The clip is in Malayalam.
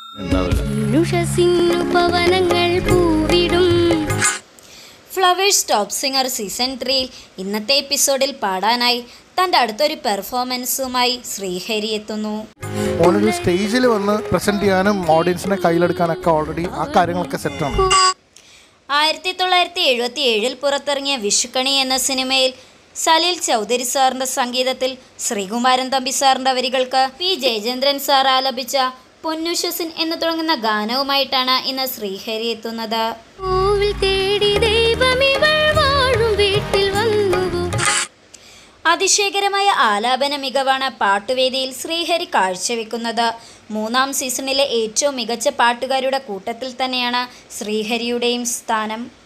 ഉണ്ടാവില്ല ഉഷസിന്നു പവനങ്ങൾ പൂവിടും ഫ്ലവേഴ്സ് ടോപ്പ് സിംഗർ സീസൺ ത്രീയിൽ ഇന്നത്തെ എപ്പിസോഡിൽ പാടാനായി തൻ്റെ അടുത്തൊരു പെർഫോമൻസുമായി ശ്രീഹരി എത്തുന്നു ഓനൊരു സ്റ്റേജിൽ വന്ന് പ്രസന്റ് ചെയ്യാനും ഓഡിയൻസിനെ കയ്യിലെടുക്കാനൊക്കെ ഓൾറെഡി ആ കാര്യങ്ങളൊക്കെ സെറ്റാണ് ആയിരത്തി തൊള്ളായിരത്തി എഴുപത്തി ഏഴിൽ പുറത്തിറങ്ങിയ വിഷുക്കണി എന്ന സിനിമയിൽ സലീൽ ചൗധരി സാറിൻ്റെ സംഗീതത്തിൽ ശ്രീകുമാരൻ തമ്പി സാറിൻ്റെ വരികൾക്ക് പി ജയചന്ദ്രൻ സാർ ആലപിച്ച പൊന്നുഷസിൻ എന്ന് തുടങ്ങുന്ന ഗാനവുമായിട്ടാണ് ഇന്ന് ശ്രീഹരി എത്തുന്നത് പൂവിൽ തേടി ദൈവമിവൾ വാഴും വീട്ടിൽ വന്നുവോ അതിശയകരമായ ആലാപന മികവാണ് പാട്ടുവേദിയിൽ ശ്രീഹരി കാഴ്ചവെക്കുന്നത് മൂന്നാം സീസണിലെ ഏറ്റവും മികച്ച പാട്ടുകാരുടെ കൂട്ടത്തിൽ തന്നെയാണ് ശ്രീഹരിയുടെയും സ്ഥാനം